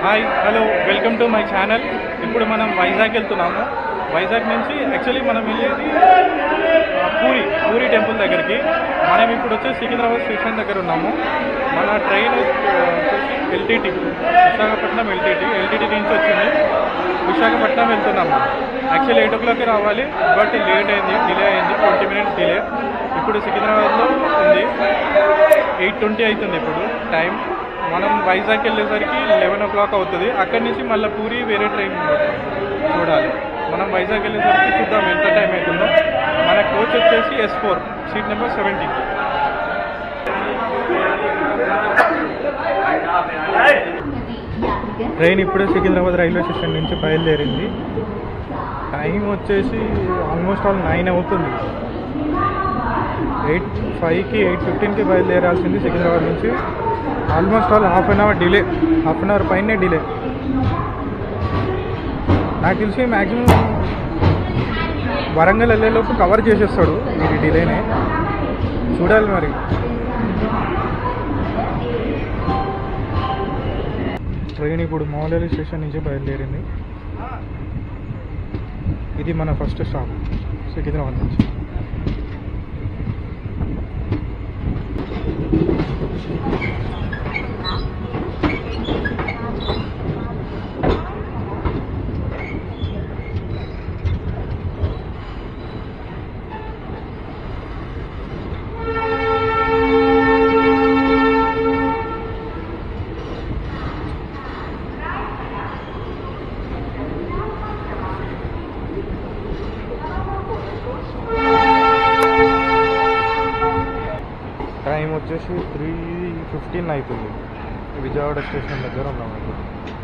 hi hello welcome to my channel ఇప్పుడు మనం వైజాగ్ వెళ్తున్నాము వైజాగ్ నుంచి యాక్చువల్లీ మనం వెళ్ళేది ఆ, పూరి పూరి టెంపుల్ దగ్గరికి మనం ఇప్పుడు వచ్చేసి సికింద్రాబాద్ స్టేషన్ దగ్గర ఉన్నాము మన ట్రైన్ వచ్చేసి ఎల్టీటీ విశాఖపట్నం ఎల్టీటీ ఎల్టీటీ నుంచి వచ్చింది విశాఖపట్నం వెళ్తున్నాము యాక్చువల్లీ ఎయిట్ ఓ క్లాక్కి రావాలి బట్ లేట్ అయింది డిలే అయింది ట్వంటీ మినిట్స్ డిలే ఇప్పుడు సికింద్రాబాద్లో ఉంది ఎయిట్ ట్వంటీ అవుతుంది ఇప్పుడు టైం మనం వైజాగ్ వెళ్ళేసరికి లెవెన్ ఓ క్లాక్ అవుతుంది అక్కడి నుంచి మళ్ళీ పూరి వేరే ట్రైన్ చూడాలి మనం వైజాగ్ వెళ్ళేసరికి చూద్దాం ఎంత టైం అవుతుందో మన కోచ్ వచ్చేసి S four seat number seventy train ఇప్పుడే సికింద్రాబాద్ రైల్వే స్టేషన్ నుంచి బయలుదేరింది టైం వచ్చేసి ఆల్మోస్ట్ ఆల్ నైన్ అవుతుంది ఎయిట్ ఫైవ్కి ఎయిట్ ఫిఫ్టీన్కి బయలుదేరాల్సింది సికింద్రాబాద్ నుంచి almost all half an hour delay half an hour పైనే డిలే నాకు తెలిసి మ్యాక్సిమం వరంగల్ వెళ్ళేలోపు కవర్ చేసేస్తాడు ఈ డిలేనే చూడాలి మరి ట్రైన్ ఇప్పుడు మౌలలి స్టేషన్ నుంచి బయలుదేరింది ఇది మన ఫస్ట్ స్టాప్ సికింద్రాబాద్ నుంచి టైం వచ్చేసి త్రీ ఫిఫ్టీన్ అవుతుంది విజయవాడ స్టేషన్ దగ్గర ఉన్నాం ఇప్పుడు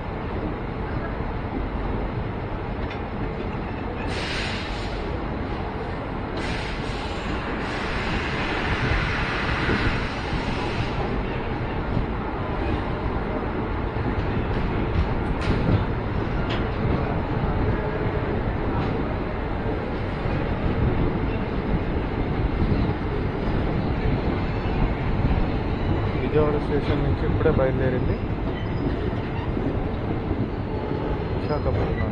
విజయవాడ స్టేషన్ నుంచి ఇప్పుడే బయలుదేరింది Visakhapatnam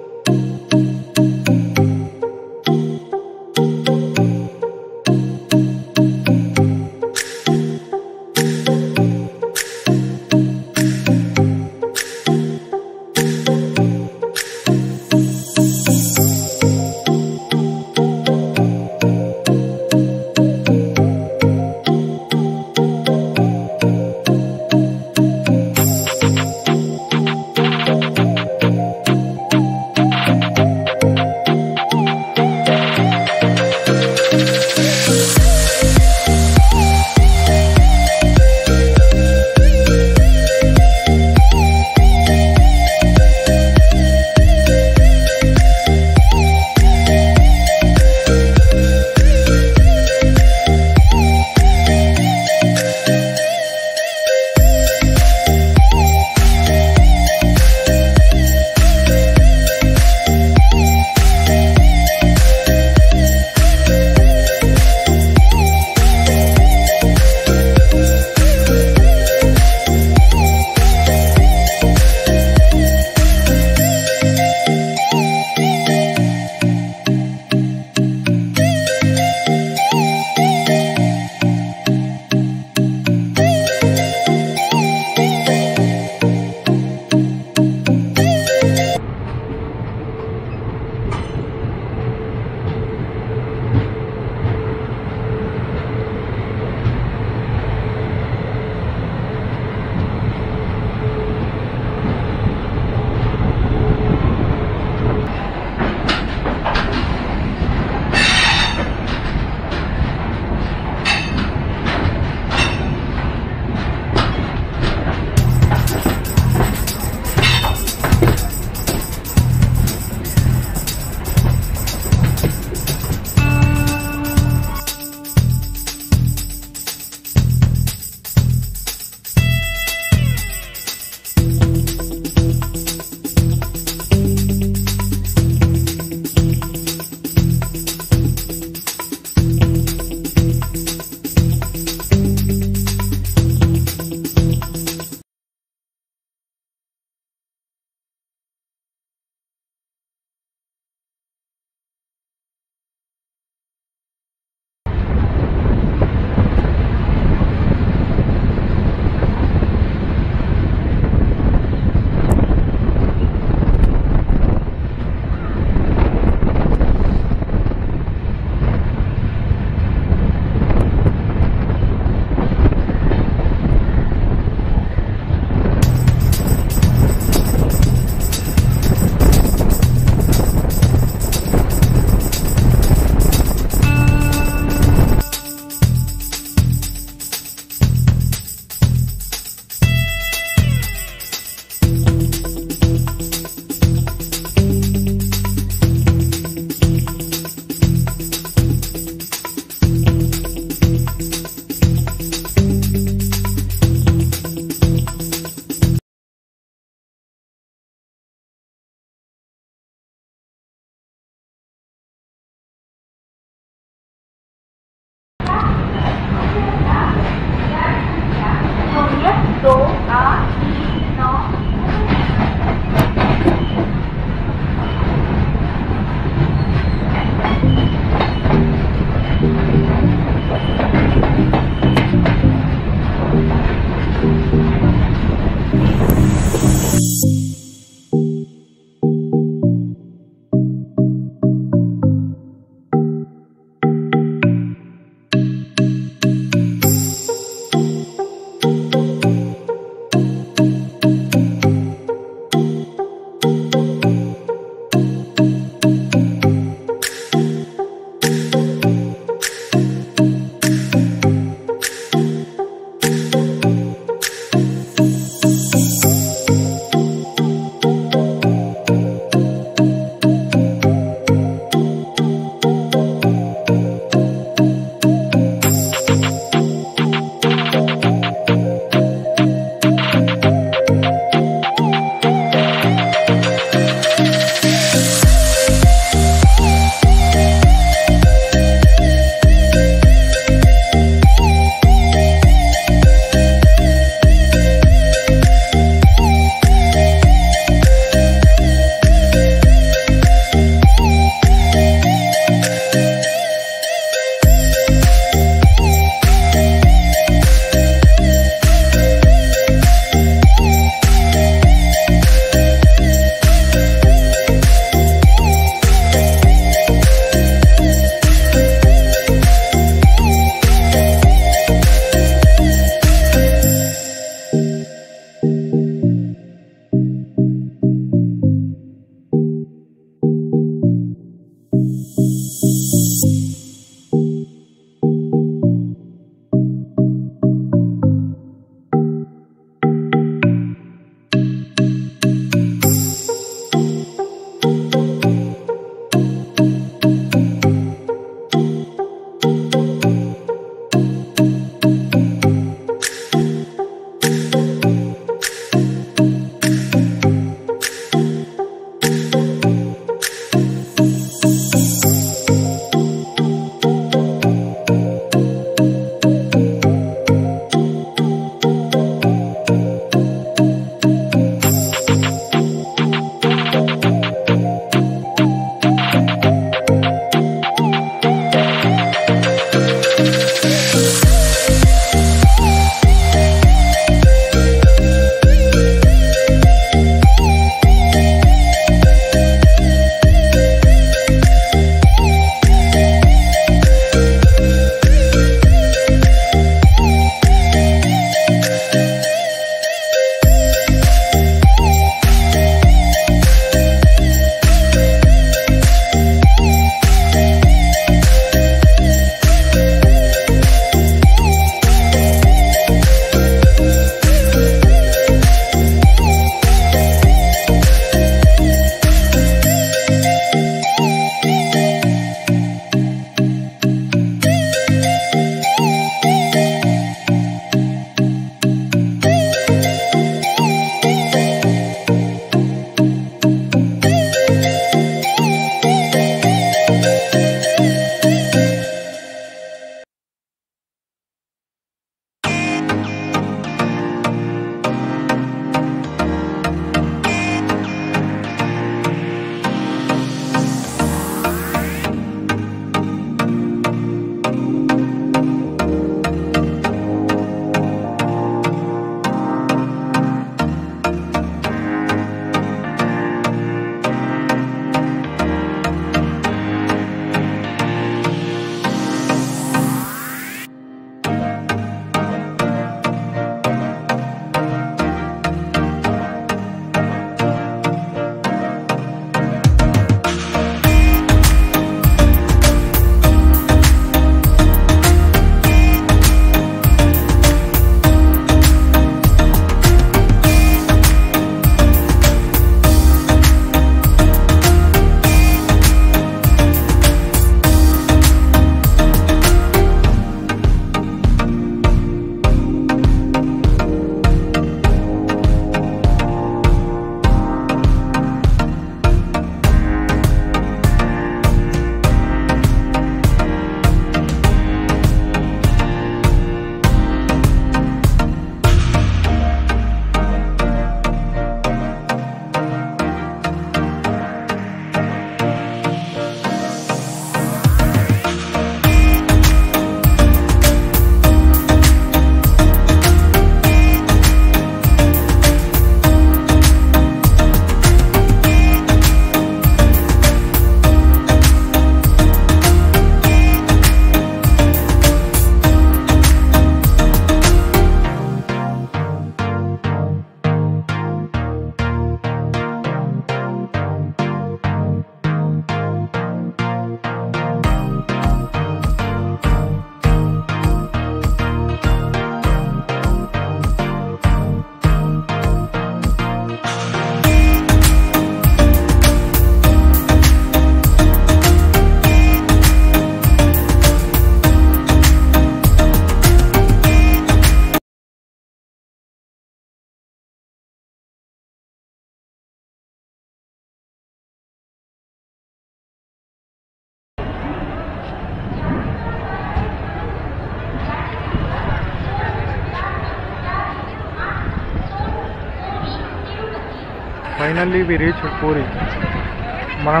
finally we reach Puri మనం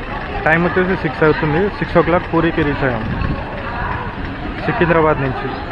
టైం వచ్చేసి సిక్స్ అవుతుంది సిక్స్ ఓ క్లాక్ పూరికి రీచ్ అయ్యాం సికింద్రాబాద్ నుంచి